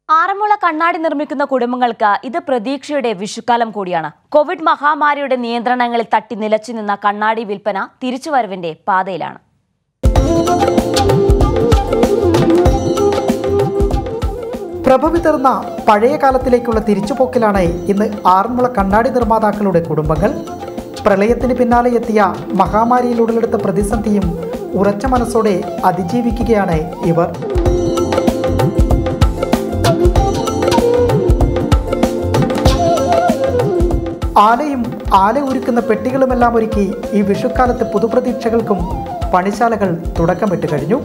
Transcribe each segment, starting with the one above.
ആറന്മുള കണ്ണാടി നിർമ്മിക്കുന്ന കുടുംബങ്ങൾക്ക് ഇത് പ്രതീക്ഷയുടെ വിഷുക്കാലം കൂടിയാണ് കോവിഡ് മഹാമാരിയുടെ നിയന്ത്രണങ്ങളിൽ തട്ടി നിലച്ചു നിന്ന കണ്ണാടി വിൽപ്പന തിരിച്ചുവരവിന്റെ പാതയിലാണ് പ്രഭ വിതർന്ന പഴയ കാലത്തിലേക്കുള്ള തിരിച്ചുപോക്കിലാണ് ഇന്ന് ആറന്മുള കണ്ണാടി നിർമ്മാതാക്കളുടെ കുടുംബങ്ങൾ പ്രളയത്തിന് പിന്നാലെ എത്തിയ മഹാമാരിയിൽ ഉടലെടുത്ത പ്രതിസന്ധിയും ഉറച്ച മനസ്സോടെ അതിജീവിക്കുകയാണ് ഇവർ ആലയും ആല ഒരുക്കുന്ന പെട്ടികളുമെല്ലാം ഒരുക്കി ഈ വിഷുക്കാലത്ത് പുതുപ്രതീക്ഷകൾക്കും പണിശാലകൾ തുടക്കമിട്ട് കഴിഞ്ഞു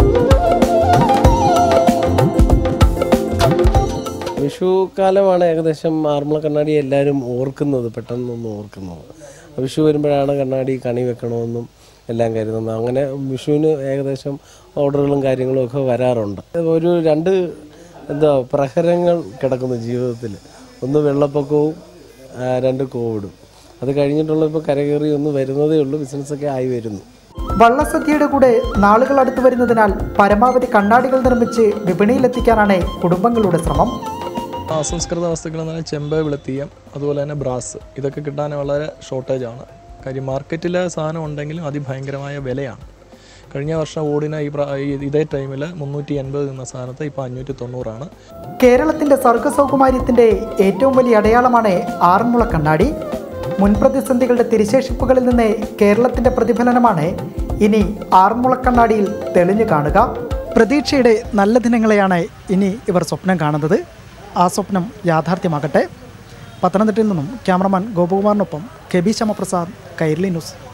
വിഷു കാലമാണ് ഏകദേശം ആറന്മുള കണ്ണാടി എല്ലാവരും ഓർക്കുന്നത് പെട്ടെന്നൊന്നും ഓർക്കുന്നത് വിഷു വരുമ്പോഴാണ് കണ്ണാടി കണി വെക്കണമെന്നും എല്ലാം കരുതുന്നത് അങ്ങനെ വിഷുവിന് ഏകദേശം ഓർഡറുകളും കാര്യങ്ങളും ഒക്കെ വരാറുണ്ട് ഒരു രണ്ട് എന്താ പ്രഹരങ്ങൾ കിടക്കുന്നു ജീവിതത്തിൽ ഒന്ന് വെള്ളപ്പൊക്കവും ആ, രണ്ട് കോവിഡും അത് കഴിഞ്ഞിട്ടുള്ള ഇപ്പോൾ കരകയറി ഒന്ന് വരുന്നതേ ഉള്ളൂ ബിസിനസ്സൊക്കെ ആയി വരുന്നു വള്ളസദ്യയുടെ കൂടെ നാളുകൾ അടുത്തു വരുന്നതിനാൽ പരമാവധി കണ്ണാടികൾ നിർമ്മിച്ച് വിപണിയിലെത്തിക്കാനാണ് കുടുംബങ്ങളുടെ ശ്രമം അസംസ്കൃത വസ്തുക്കൾ എന്ന് പറഞ്ഞാൽ ചെമ്പ് വെളുത്തീയം അതുപോലെ തന്നെ ബ്രാസ് ഇതൊക്കെ കിട്ടാൻ വളരെ ഷോർട്ടേജ് ആണ് കാര്യം മാർക്കറ്റിൽ സാധനം ഉണ്ടെങ്കിലും അതിഭയങ്കരമായ വിലയാണ് കഴിഞ്ഞ വർഷം ഓടിന ഈ പ്രാ- ഈ ഇതേ ടൈമിൽ മുന്നൂറ്റി എൺപത് നിന്ന സ്ഥാനത്ത് ഇപ്പോൾ അഞ്ഞൂറ്റി തൊണ്ണൂറാണ് കേരളത്തിന്റെ സർഗസൗകുമാര്യത്തിന്റെ ഏറ്റവും വലിയ അടയാളമാണ് ആറന്മുള കണ്ണാടി മുൻ പ്രതിസന്ധികളുടെ തിരിശേഷിപ്പുകളിൽ നിന്ന് കേരളത്തിന്റെ പ്രതിഫലനമാണ് ഇനി ആറന്മുള കണ്ണാടിയിൽ തെളിഞ്ഞു കാണുക പ്രതീക്ഷയുടെ നല്ല ദിനങ്ങളെയാണ് ഇനി ഇവർ സ്വപ്നം കാണുന്നത് ആ സ്വപ്നം യാഥാർത്ഥ്യമാകട്ടെ പത്തനംതിട്ടയിൽ നിന്നും ക്യാമറമാൻ ഗോപകുമാറിനൊപ്പം K B Shyamaprasad Kairali news